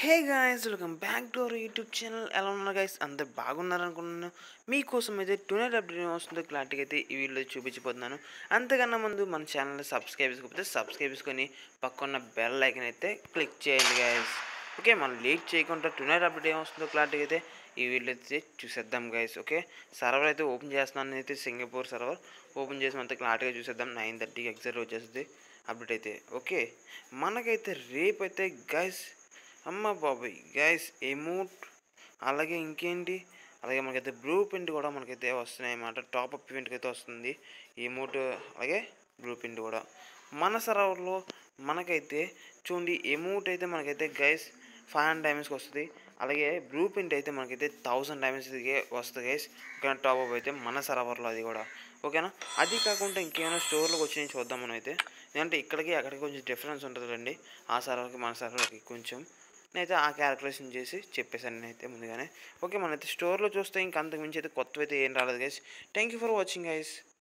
hey guys welcome back to our YouTube channel ఎలా ఉన్నారు guys అందరు బాగున్నారు అనుకుంటున్నాను మీకోసం అయితే టునైట్ అప్డేట్ వస్తుందో క్లారిటీగా అయితే ఈ వీడియోలో చూపించబోతున్నాను అంతకన్నా ముందు మన ఛానల్ని సబ్స్క్రైబ్ చేసుకోకపోతే సబ్స్క్రైబ్ చేసుకొని పక్కన్న బెల్ ఐకన్ అయితే క్లిక్ చేయండి గైస్ ఓకే మనం లేట్ చేయకుండా టునైట్ అప్డేట్ ఏం వస్తుందో క్లారిటీగా అయితే ఈ వీడియో అయితే చూసేద్దాం గైస్ ఓకే సర్వర్ అయితే ఓపెన్ చేస్తున్నాను అయితే సింగపూర్ సర్వర్ ఓపెన్ చేసి అంతా క్లారిటీగా చూసేద్దాం నైన్ థర్టీకి ఎగ్జాక్ట్ వచ్చేస్తుంది అప్డేట్ అయితే ఓకే మనకైతే రేపు అయితే గైస్ అమ్మ బాబాయ్ గైస్ ఎమౌంట్ అలాగే ఇంకేంటి అలాగే మనకైతే బ్లూ ప్రింట్ కూడా మనకైతే వస్తున్నాయి అన్నమాట టాప్ అప్ ఈవెంట్కి అయితే వస్తుంది ఎమౌంట్ అలాగే బ్లూ ప్రింట్ కూడా మన సర్వర్లో మనకైతే చూడండి ఎమౌంట్ అయితే మనకైతే గైస్ ఫైవ్ హండ్రెడ్ డైమండ్స్కి వస్తుంది అలాగే బ్లూ ప్రింట్ అయితే మనకైతే థౌసండ్ డైమండ్స్కి వస్తుంది గైస్ ఓకేనా టాప్ అప్ అయితే మన సర్వర్లో అది కూడా ఓకేనా అది కాకుండా ఇంకేమైనా స్టోర్లోకి వచ్చినాయి చూద్దాం మనం అయితే ఎందుకంటే ఇక్కడికి అక్కడికి కొంచెం డిఫరెన్స్ ఉంటుందండి ఆ సర్వర్కి మన సర్వర్కి కొంచెం నేనైతే ఆ క్యాలిక్యులేషన్ చేసి చెప్పేశాను నేనైతే ముందుగానే ఓకే మనైతే స్టోర్లో చూస్తే ఇంక అంతకు మించి అయితే కొత్తవి అయితే ఏం రాలేదు guys thank you for watching guys